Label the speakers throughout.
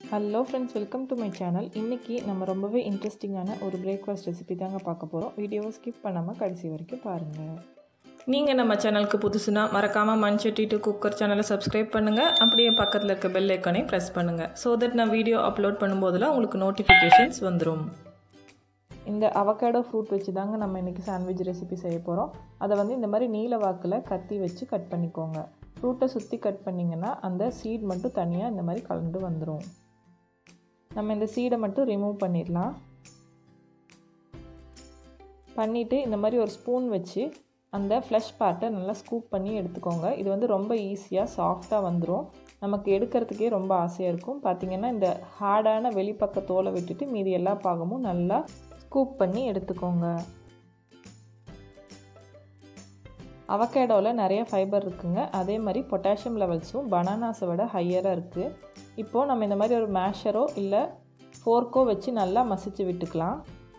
Speaker 1: hello friends welcome to my channel இன்றைக்கி நம்ம ரொம்பவே இன்ட்ரெஸ்டிங்கான ஒரு பிரேக்ஃபாஸ்ட் ரெசிபி தாங்க பார்க்க போகிறோம் வீடியோவை ஸ்கிப் பண்ணாமல் கடைசி வரைக்கும் பாருங்கள்
Speaker 2: நீங்கள் நம்ம சேனலுக்கு புதுசுனா மறக்காமல் மண்சட்டி டு குக்கர் சேனலை சப்ஸ்கிரைப் பண்ணுங்கள் அப்படியே பக்கத்தில் இருக்க பெல் ஐக்கானை ப்ரெஸ் பண்ணுங்கள் ஸோ தட் நான் வீடியோ அப்லோட் பண்ணும்போதெல்லாம் உங்களுக்கு நோட்டிஃபிகேஷன்ஸ் வந்துடும்
Speaker 1: இந்த அவகேடோ ஃப்ரூட் வச்சு தாங்க நம்ம இன்றைக்கி சாண்ட்விச் ரெசிபி செய்ய போகிறோம் அதை வந்து இந்த மாதிரி நீல வாக்கில் கத்தி வச்சு கட் பண்ணிக்கோங்க ஃப்ரூட்டை சுற்றி கட் பண்ணிங்கன்னா அந்த சீட் மட்டும் தனியாக இந்த மாதிரி கலந்து வந்துடும் நம்ம இந்த சீடை மட்டும் ரிமூவ் பண்ணிடலாம் பண்ணிவிட்டு இந்த மாதிரி ஒரு ஸ்பூன் வச்சு அந்த ஃப்ளஷ் பார்ட்டை நல்லா ஸ்கூப் பண்ணி எடுத்துக்கோங்க இது வந்து ரொம்ப ஈஸியாக சாஃப்டாக வந்துடும் நமக்கு எடுக்கிறதுக்கே ரொம்ப ஆசையாக இருக்கும் பார்த்திங்கன்னா இந்த ஹார்டான வெளிப்பக்க தோலை விட்டுட்டு மீதி எல்லா பாகமும் நல்லா ஸ்கூப் பண்ணி எடுத்துக்கோங்க அவகேடோவில் நிறைய ஃபைபர் இருக்குங்க அதே மாதிரி பொட்டாசியம் லெவல்ஸும் பனானாஸை விட ஹையராக இருக்குது இப்போது நம்ம இந்த மாதிரி ஒரு மேஷரோ இல்லை ஃபோர்க்கோ வச்சு நல்லா மசிச்சு விட்டுக்கலாம்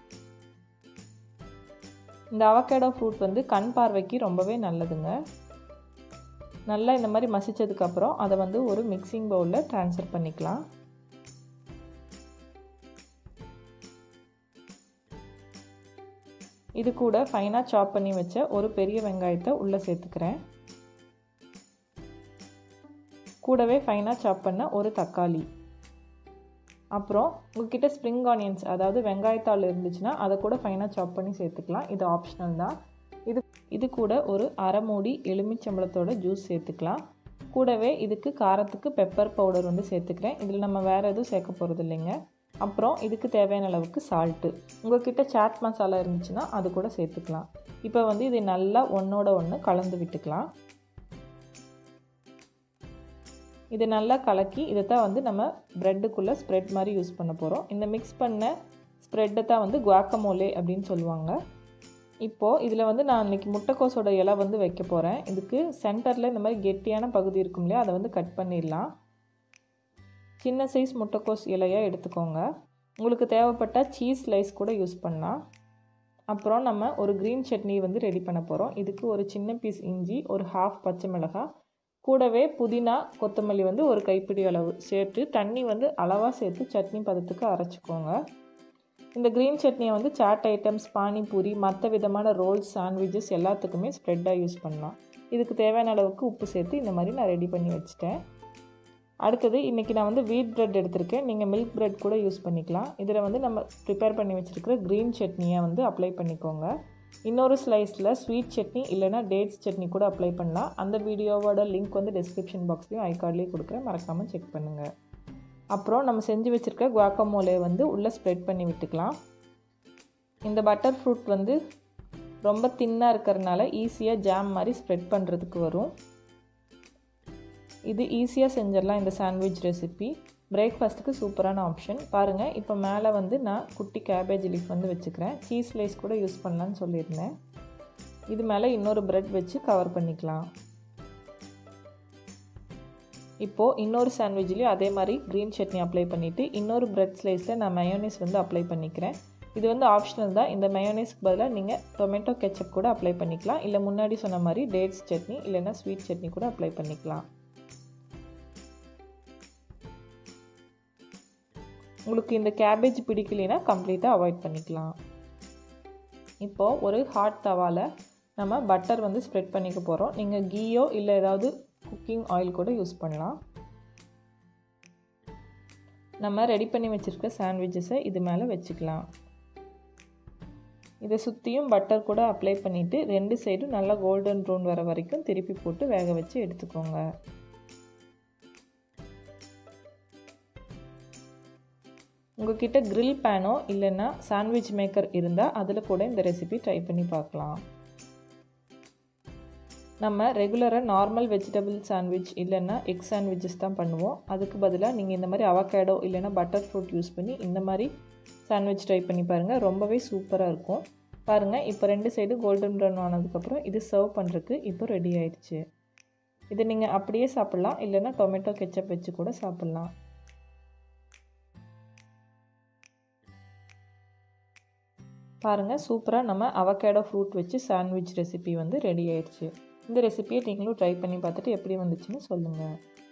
Speaker 1: இந்த அவகேடோ ஃப்ரூட் வந்து கண் பார்வைக்கு ரொம்பவே நல்லதுங்க நல்லா இந்த மாதிரி மசித்ததுக்கப்புறம் அதை வந்து ஒரு மிக்சிங் பவுலில் ட்ரான்ஸ்ஃபர் பண்ணிக்கலாம் இது கூட ஃபைனாக சாப் பண்ணி வச்ச ஒரு பெரிய வெங்காயத்தை உள்ளே சேர்த்துக்கிறேன் கூடவே ஃபைனாக சாப் பண்ண ஒரு தக்காளி அப்புறம் உங்ககிட்ட ஸ்ப்ரிங் ஆனியன்ஸ் அதாவது வெங்காயத்தாள் இருந்துச்சுன்னா அதை கூட ஃபைனாக சாப் பண்ணி சேர்த்துக்கலாம் இது ஆப்ஷனல் தான் இது இது கூட ஒரு அரை மூடி எலுமிச்சம்பழத்தோட ஜூஸ் சேர்த்துக்கலாம் கூடவே இதுக்கு காரத்துக்கு பெப்பர் பவுடர் வந்து சேர்த்துக்கிறேன் இதில் நம்ம வேறு எதுவும் சேர்க்க போகிறது இல்லைங்க அப்புறம் இதுக்கு தேவையான அளவுக்கு சால்ட்டு உங்கள்கிட்ட சாட் மசாலா இருந்துச்சுன்னா அது கூட சேர்த்துக்கலாம் இப்போ வந்து இதை நல்லா ஒன்றோட ஒன்று கலந்து விட்டுக்கலாம் இதை நல்லா கலக்கி இதை தான் வந்து நம்ம ப்ரெட்டுக்குள்ளே ஸ்ப்ரெட் மாதிரி யூஸ் பண்ண போகிறோம் இந்த மிக்ஸ் பண்ண ஸ்ப்ரெட்டை தான் வந்து குவாக்கமோலே அப்படின்னு சொல்லுவாங்க இப்போது இதில் வந்து நான் இன்றைக்கி முட்டைக்கோஸோட இலை வந்து வைக்க போகிறேன் இதுக்கு சென்டரில் இந்த மாதிரி கெட்டியான பகுதி இருக்கும் இல்லையா அதை வந்து கட் பண்ணிடலாம் சின்ன சைஸ் முட்டைக்கோஸ் இலையாக எடுத்துக்கோங்க உங்களுக்கு தேவைப்பட்டால் சீஸ் ஸ்லைஸ் கூட யூஸ் பண்ணலாம் அப்புறம் நம்ம ஒரு க்ரீன் சட்னி வந்து ரெடி பண்ண போகிறோம் இதுக்கு ஒரு சின்ன பீஸ் இஞ்சி ஒரு ஹாஃப் பச்சை மிளகாய் கூடவே புதினா கொத்தமல்லி வந்து ஒரு கைப்பிடி அளவு சேர்த்து தண்ணி வந்து அளவாக சேர்த்து சட்னி பதத்துக்கு அரைச்சிக்கோங்க இந்த க்ரீன் சட்னியை வந்து சாட் ஐட்டம்ஸ் பானிபூரி மற்ற விதமான ரோல்ஸ் சாண்ட்விச்சஸ் எல்லாத்துக்குமே ஸ்ப்ரெட்டாக யூஸ் பண்ணலாம் இதுக்கு தேவையான அளவுக்கு உப்பு சேர்த்து இந்த மாதிரி நான் ரெடி பண்ணி வச்சுட்டேன் அடுத்தது இன்றைக்கி நான் வந்து வீட் ப்ரெட் எடுத்திருக்கேன் நீங்கள் மில்க் ப்ரெட் கூட யூஸ் பண்ணிக்கலாம் இதில் வந்து நம்ம ப்ரிப்பேர் பண்ணி வச்சுருக்கிற க்ரீன் சட்னியை வந்து அப்ளை பண்ணிக்கோங்க இன்னொரு ஸ்லைஸில் ஸ்வீட் சட்னி இல்லைனா டேட்ஸ் சட்னி கூட அப்ளை பண்ணலாம் அந்த வீடியோவோட லிங்க் வந்து டிஸ்கிரிப்ஷன் பாக்ஸ்லேயும் ஐ கார்ட்லேயும் கொடுக்குறேன் மறக்காமல் செக் பண்ணுங்கள் அப்புறம் நம்ம செஞ்சு வச்சுருக்க குவாக்கமோலே வந்து உள்ளே ஸ்ப்ரெட் பண்ணி விட்டுக்கலாம் இந்த பட்டர் ஃப்ரூட் வந்து ரொம்ப தின்னாக இருக்கிறதுனால ஈஸியாக ஜாம் மாதிரி ஸ்ப்ரெட் பண்ணுறதுக்கு வரும் இது ஈஸியாக செஞ்சிடலாம் இந்த சாண்ட்விச் ரெசிபி பிரேக்ஃபாஸ்ட்டுக்கு சூப்பரான ஆப்ஷன் பாருங்கள் இப்போ மேலே வந்து நான் குட்டி கேபேஜ் லீஃப் வந்து வச்சுக்கிறேன் சீஸ் ஸ்லைஸ் கூட யூஸ் பண்ணலான்னு சொல்லியிருந்தேன் இது மேலே இன்னொரு ப்ரெட் வச்சு கவர் பண்ணிக்கலாம் இப்போது இன்னொரு சாண்ட்விச்லேயும் அதே மாதிரி க்ரீன் சட்னி அப்ளை பண்ணிவிட்டு இன்னொரு ப்ரெட் ஸ்லைஸில் நான் மயோனைஸ் வந்து அப்ளை பண்ணிக்கிறேன் இது வந்து ஆப்ஷனல் தான் இந்த மயோனைஸ்க்கு பதிலாக நீங்கள் டொமேட்டோ கெச்சப் கூட அப்ளை பண்ணிக்கலாம் இல்லை முன்னாடி சொன்ன மாதிரி டேட்ஸ் சட்னி இல்லைன்னா ஸ்வீட் சட்னி கூட அப்ளை பண்ணிக்கலாம் உங்களுக்கு இந்த கேபேஜ் பிடிக்கலைன்னா கம்ப்ளீட்டாக அவாய்ட் பண்ணிக்கலாம் இப்போது ஒரு ஹாட் தவாவில் நம்ம பட்டர் வந்து ஸ்ப்ரெட் பண்ணிக்க போகிறோம் நீங்கள் கீயோ இல்லை ஏதாவது குக்கிங் ஆயில் கூட யூஸ் பண்ணலாம் நம்ம ரெடி பண்ணி வச்சுருக்க சாண்ட்விச்சஸை இது மேலே வச்சுக்கலாம் இதை சுற்றியும் பட்டர் கூட அப்ளை பண்ணிவிட்டு ரெண்டு சைடும் நல்லா கோல்டன் ப்ரௌன் வர வரைக்கும் திருப்பி போட்டு வேக வச்சு எடுத்துக்கோங்க உங்ககிட்ட க்ரில் பேனோ இல்லைன்னா சாண்ட்விச் மேக்கர் இருந்தால் அதில் கூட இந்த ரெசிபி ட்ரை பண்ணி பார்க்கலாம் நம்ம ரெகுலராக நார்மல் வெஜிடபிள் சாண்ட்விச் இல்லைன்னா எக் சாண்ட்விச்சஸ் தான் பண்ணுவோம் அதுக்கு பதிலாக நீங்கள் இந்த மாதிரி அவகேடோ இல்லைன்னா பட்டர் ஃப்ரூட் யூஸ் பண்ணி இந்த மாதிரி சாண்ட்விச் ட்ரை பண்ணி பாருங்கள் ரொம்பவே சூப்பராக இருக்கும் பாருங்கள் இப்போ ரெண்டு சைடு கோல்டன் ப்ரௌன் ஆனதுக்கப்புறம் இது சர்வ் பண்ணுறதுக்கு இப்போ ரெடி ஆயிடுச்சு இதை நீங்கள் அப்படியே சாப்பிட்லாம் இல்லைன்னா டொமேட்டோ கெச்சப் வச்சு கூட சாப்பிட்லாம் பாருங்கள் சூப்பராக நம்ம அவகேடோ ஃப்ரூட் வச்சு சாண்ட்விச் ரெசிபி வந்து ரெடி ஆயிடுச்சு இந்த ரெசிபியை நீங்களும் ட்ரை பண்ணி பார்த்துட்டு எப்படி வந்துச்சுன்னு சொல்லுங்கள்